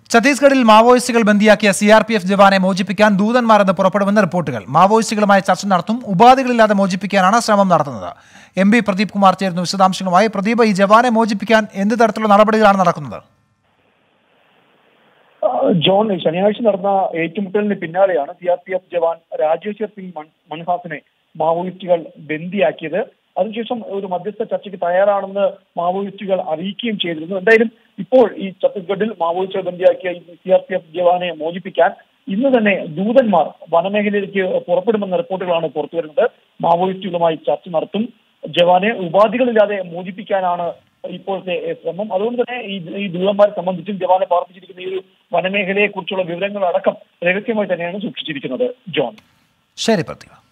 ഛത്തീസ്ഗഡിൽ മാവോയിസ്റ്റുകൾ ബന്ദിയാക്കിയ സി ആർ പി എഫ് ജവാനെ മോചിപ്പിക്കാൻ ദൂതന്മാരെന്ന് പുറപ്പെടുമെന്ന് റിപ്പോർട്ടുകൾ മാവോയിസ്റ്റുകളുമായി ചർച്ച നടത്തും ഉപാധികളില്ലാതെ മോചിപ്പിക്കാനാണ് ശ്രമം നടത്തുന്നത് എം പി പ്രദീപ് കുമാർ ചേരുന്നു വിശദാംശങ്ങളുമായി പ്രദീപ് ഈ ജവാനെ മോചിപ്പിക്കാൻ എന്ത് തരത്തിലുള്ള നടപടികളാണ് നടക്കുന്നത് ആ, ജോൺ ശനിയാഴ്ച നടന്ന ഏറ്റുമുട്ടലിന് പിന്നാലെയാണ് C R P F jawan Rajeshwar Singh മൺ- മൻഹാസിനെ മാവോയിസ്റ്റുകൾ ബന്ദിയാക്കിയത് അതിനുശേഷം ഒരു മധ്യസ്ഥ ചർച്ചയ്ക്ക് തയ്യാറാണെന്ന് മാവോയിസ്റ്റുകൾ അറിയിക്കുകയും ചെയ്തിരുന്നു എന്തായാലും ഇപ്പോൾ ഈ ഛത്തീസ്ഗഡിൽ മാവോയിസ്റ്റുകൾ ബന്ദിയാക്കിയ ഈ സി ആർ പി എഫ് ജവാനെ മോചിപ്പിക്കാൻ ഇന്ന് തന്നെ ദൂതന്മാർ വനമേഖലയിലേക്ക് പുറപ്പെടുമെന്ന റിപ്പോർട്ടുകളാണ് പുറത്തുവരുന്നത് മാവോയിസ്റ്റുകളുമായി ചർച്ച നടത്തും ജവാനെ ഉപാധികളില്ലാതെ മോചിപ്പിക്കാനാണ് ഇപ്പോഴത്തെ ഏഹ്, ശ്രമം അതുകൊണ്ട് തന്നെ ഈ ഈ ദൂതന്മാരെ സംബന്ധിച്ചും ജവാനെ പാർപ്പിച്ചിരിക്കുന്ന ഈ ഒരു വനമേഖലയെ കുറിച്ചുള്ള വിവരങ്ങൾ അടക്കം രഹസ്യമായി തന്നെയാണ് സൂക്ഷിച്ചിരിക്കുന്നത് ജോൺ ശരി പ്രദീപ്